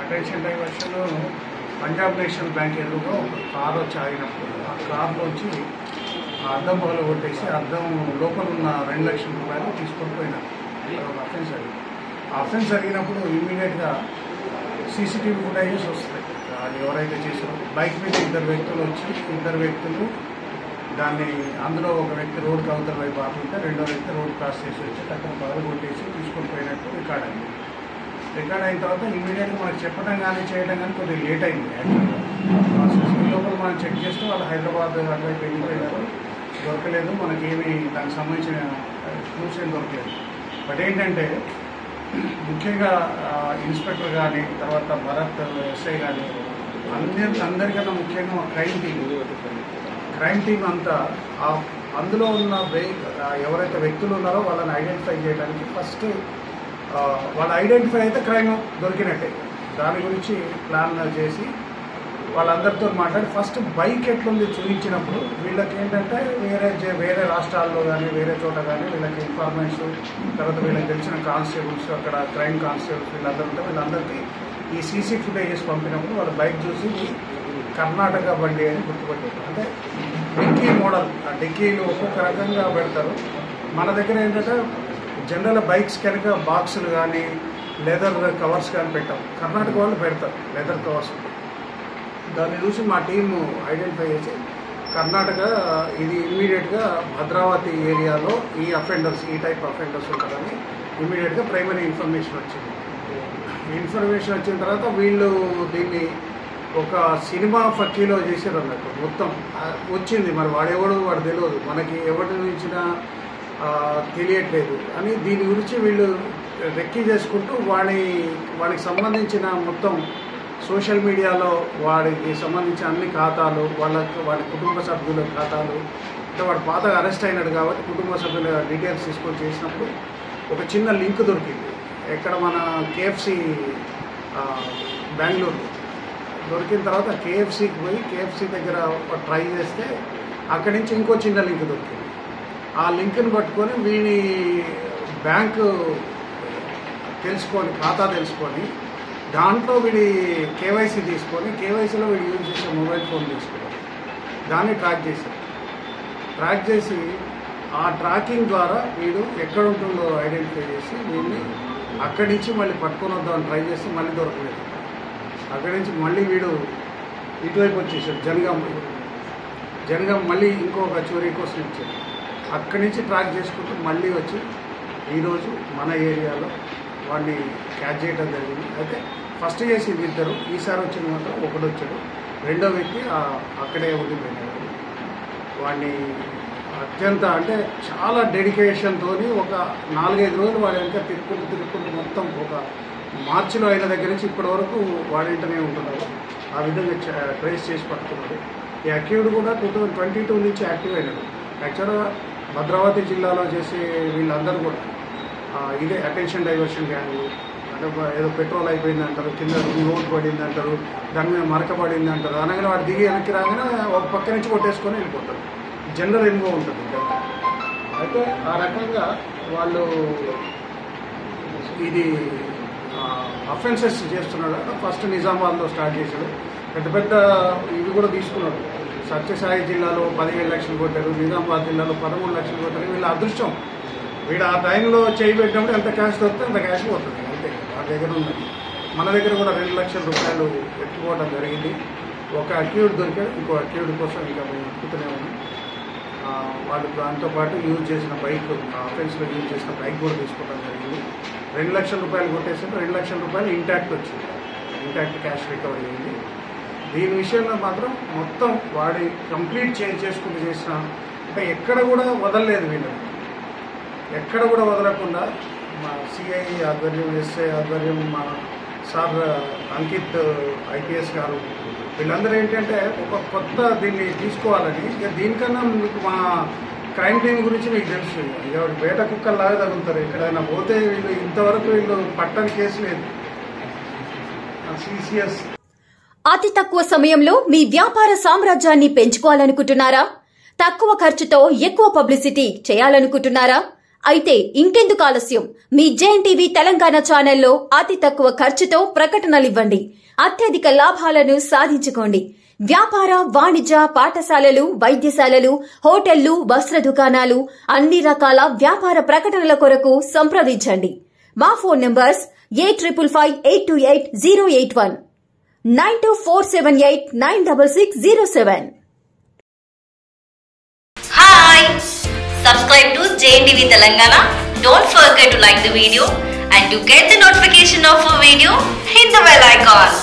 Attention diversion Punjab national bank ఎదురుగా ఒక car వచ్చి ఆగినప్పుడు ఆ కార్లోంచి ఆ అద్దం పగల కొట్టేసి అద్దం లోపల ఉన్న రెండు లక్షల రూపాయలు తీసుకొని పోయినారు ఇక్కడ ఒక అఫెన్స్ జరిగింది ఆ అఫెన్స్ జరిగినప్పుడు ఇమ్మీడియట్గా సీసీటీవీ ఫుటేజెస్ వస్తాయి అది ఎవరైతే చేశారో బైక్ మీద ఇద్దరు వ్యక్తులు వచ్చి ఇద్దరు వ్యక్తులు దాన్ని అందులో ఒక వ్యక్తి రోడ్డు కవతల వైపు ఆపుకుంటే రెండో వ్యక్తి రోడ్ క్రాస్ చేసి వచ్చి అక్కడ పగలు కొట్టేసి తీసుకొని పోయినట్టు రికార్డ్ అయింది రికార్డ్ అయిన తర్వాత ఇమీడియట్గా మనకి చెప్పడం కానీ చేయడం కానీ కొద్దిగా లేట్ అయింది యాక్చువల్గా ప్రాసెస్ ఈ లోపల మనం చెక్ చేస్తే వాళ్ళు హైదరాబాద్ అటువైపు వెళ్ళిపోయినారు దొరకలేదు మనకేమి దానికి సంబంధించిన క్లూస్ ఏం దొరకలేదు బట్ ఏంటంటే ముఖ్యంగా ఆ, ఇన్స్పెక్టర్ కానీ తర్వాత భరత్ ఎస్ఐ కానీ అందరి అందరికన్నా ముఖ్యంగా మా క్రైమ్ టీం క్రైమ్ టీం అంతా ఆ అందులో ఉన్న వే ఆ ఎవరైతే వ్యక్తులు ఉన్నారో వాళ్ళని ఐడెంటిఫై చేయడానికి ఫస్ట్ ఆ, వాళ్ళు ఐడెంటిఫై అయితే క్రైమ్ దొరికినట్టే దాని గురించి ప్లాన్ చేసి వాళ్ళందరితో మాట్లాడి ఫస్ట్ బైక్ ఎట్లుంది చూపించినప్పుడు వీళ్ళకి ఏంటంటే వేరే జే- వేరే రాష్ట్రాల్లో కానీ వేరే చోట కానీ వీళ్ళకి ఇన్ఫర్మేషన్స్ తర్వాత వీళ్ళకి తెలిసిన కానిస్టేబుల్స్ అక్కడ క్రైమ్ కానిస్టేబుల్స్ వీళ్ళందరూ ఉంటే వీళ్ళందరికీ ఈ సీసీ ఫుటేజెస్ పంపినప్పుడు వాళ్ళు బైక్ చూసి ఇది కర్ణాటక బండి అని గుర్తుపట్టారు అంటే డిక్కీ మోడల్ ఆ డిక్కీలు ఒక్కొక్క రకంగా పెడతారు మన దగ్గర ఏంటంటే జనరల్ బైక్స్ కనుక బాక్సులు కానీ లెదర్ కవర్స్ కానీ పెట్టాం కర్ణాటక వాళ్ళు పెడతారు లెదర్ కవర్స్ దాన్ని చూసి మా టీము ఐడెంటిఫై చేసి కర్ణాటక ఇది ఇమ్మీడియట్గా భద్రావతి ఏరియాలో ఈ అఫెండర్స్ ఈ టైప్ అఫెండర్స్ ఉంటారని ఇమ్మీడియట్గా ప్రైమరీ ఇన్ఫర్మేషన్ వచ్చింది ఇన్ఫర్మేషన్ వచ్చిన తర్వాత వీళ్ళు దీన్ని ఒక సినిమా ఫక్కీలో చేశారు అన్నట్టు మొత్తం ఆ, వచ్చింది మరి వాడెవడు వాడు తెలియదు మనకి ఎవరి నుంచిన తెలియట్లేదు అని దీని గురించి వీళ్ళు రెక్కీ చేసుకుంటూ వాడి వాడికి సంబంధించిన మొత్తం సోషల్ మీడియాలో వాడికి సంబంధించిన అన్ని ఖాతాలు వాళ్ళ వాడి కుటుంబ సభ్యుల ఖాతాలు అంటే వాడు పాతగా అరెస్ట్ అయినాడు కాబట్టి కుటుంబ సభ్యుల డీటెయిల్స్ తీసుకొని చేసినప్పుడు ఒక చిన్న లింక్ దొరికింది ఎక్కడ మన కేఎఫ్సి బెంగళూరు దొరికిన తర్వాత కేఎఫ్సికి పోయి కేఎఫ్సి దగ్గర ఒక ట్రై చేస్తే అక్కడి నుంచి ఇంకో చిన్న లింక్ దొరికింది ఆ లింక్ని పట్టుకొని వీని బ్యాంకు తెలుసుకొని ఖాతా తెలుసుకొని దాంట్లో వీడి కేవైసీ తీసుకొని కేవైసీలో వీడు యూజ్ చేసే మొబైల్ ఫోన్ తీసుకున్నారు దాన్ని ట్రాక్ చేశారు ట్రాక్ చేసి ఆ ట్రాకింగ్ ద్వారా వీడు ఎక్కడ ఉంటుందో ఐడెంటిఫై చేసి వీడిని అక్కడి నుంచి మళ్ళీ పట్టుకొని వద్దామని ట్రై చేసి మళ్ళీ దొరకలేదు అక్కడి నుంచి మళ్ళీ వీడు ఇటువైపు వచ్చేసాడు జనగాం వైపు. జనగాం మళ్ళీ ఇంకొక చోరీ కోసం ఇచ్చాడు అక్కడి నుంచి ట్రాక్ చేసుకుంటూ మళ్ళీ వచ్చి ఈరోజు మన ఏరియాలో వాడిని క్యాచ్ చేయడం జరిగింది అయితే ఫస్ట్ చేసింది ఇద్దరు ఈసారి వచ్చిన మాత్రం ఒకడు వచ్చాడు రెండో వ్యక్తి ఆ- అక్కడే ఉండిపోయినాడు వాడిని అత్యంత అంటే చాలా డెడికేషన్తో ఒక నాలుగైదు రోజులు వాడి వెనక తిరుక్కుంటూ తిరుక్కుంటూ మొత్తం ఒక మార్చిలో అయిన దగ్గర నుంచి ఇప్పటి వరకు వాడింటనే ఉంటున్నారు ఆ విధంగా చ- ట్రేస్ చేసి పట్టుకున్నాడు ఈ అక్యూడ్ కూడా టూ థౌజండ్ ట్వంటీ టూ నుంచి యాక్టివ్ అయినాడు యాక్చువల్గా భద్రావతి జిల్లాలో చేసే వీళ్ళందరూ కూడా ఆ, ఇదే అటెన్షన్ డైవర్షన్ గ్యాంగ్ అంటే ఒక ఏదో పెట్రోల్ అయిపోయింది అంటారు కింద లోడ్ పడింది అంటారు దాని మీద మరక పడింది అంటారు అనగానే వాడు దిగి వెనక్కి రాగానే ఒక పక్క నుంచి కొట్టేసుకొని వెళ్ళిపోతారు జనరల్ ఎన్గో ఉంటుంది ఇదంతా. అయితే ఆ రకంగా వాళ్ళు ఇది అఫెన్సెస్ చేస్తున్నాడు ఫస్ట్ నిజామాబాద్లో స్టార్ట్ చేశాడు పెద్ద పెద్ద ఇవి కూడా తీసుకున్నాడు సత్యసాయి జిల్లాలో పదిహేడు లక్షలు కొట్టారు నిజామాబాద్ జిల్లాలో పదమూడు లక్షలు కొట్టారు వీళ్ళ అదృష్టం వీడు ఆ టైంలో చేయి పెట్టినప్పుడు ఎంత క్యాష్ దొరికితే అంత క్యాష్ పోతుంది అంతే ఆ దగ్గర ఉన్నది మన దగ్గర కూడా రెండు లక్షల రూపాయలు ఎత్తుకోవడం జరిగింది ఒక అక్యూడ్ దొరికాడు ఇంకో అక్యూడ్ కోసం ఇంకా మేము ఎక్కుతూనే ఉన్నాం ఆ, వాళ్ళు దాంతో పాటు యూజ్ చేసిన బైక్ ఆఫెన్స్లో యూజ్ చేసిన బైక్ కూడా తీసుకోవడం జరిగింది రెండు లక్షల రూపాయలు కొట్టేసి రెండు లక్షల రూపాయలు ఇంటాక్ట్ వచ్చింది ఇంటాక్ట్ క్యాష్ రికవరీ అయింది దీని విషయంలో మాత్రం మొత్తం వాడి కంప్లీట్ చేంజ్ చేసుకుంటూ చేసిన అంటే ఎక్కడ కూడా వదలలేదు వీళ్ళు ఎక్కడ కూడా వదలకుండా మా సిఐ ఆధ్వర్యం ఎస్ఐ ఆధ్వర్యం మా సార్ అంకిత్ ఐపీఎస్ గారు వీళ్ళందరూ ఏంటంటే ఒక కొత్త దీన్ని తీసుకోవాలని ఇక దీనికన్నా మీకు మా క్రైమ్ టీం గురించి మీకు తెలుసు ఇక వేట కుక్కల్లాగా తగులుతారు ఎక్కడైనా పోతే వీళ్ళు ఇంతవరకు వీళ్ళు పట్టని కేసు లేదు సిసిఎస్ అతి తక్కువ సమయంలో మీ వ్యాపార సామ్రాజ్యాన్ని పెంచుకోవాలనుకుంటున్నారా తక్కువ ఖర్చుతో ఎక్కువ పబ్లిసిటీ చేయాలనుకుంటున్నారా అయితే ఇంకెందుకు ఆలస్యం మీ జేఎన్ టీవీ తెలంగాణ ఛానల్లో అతి తక్కువ ఖర్చుతో ప్రకటనలివ్వండి అత్యధిక లాభాలను సాధించుకోండి వ్యాపార వాణిజ్య పాఠశాలలు వైద్యశాలలు హోటళ్లు వస్త్ర దుకాణాలు అన్ని రకాల వ్యాపార ప్రకటనల కొరకు సంప్రదించండి మా phone numbers eight triple five eight two eight zero eight one nine two four seven eight nine double six zero seven Hi! Subscribe to JNTV Telangana. Don't forget to like the video and to get the notification of a video, hit the bell icon.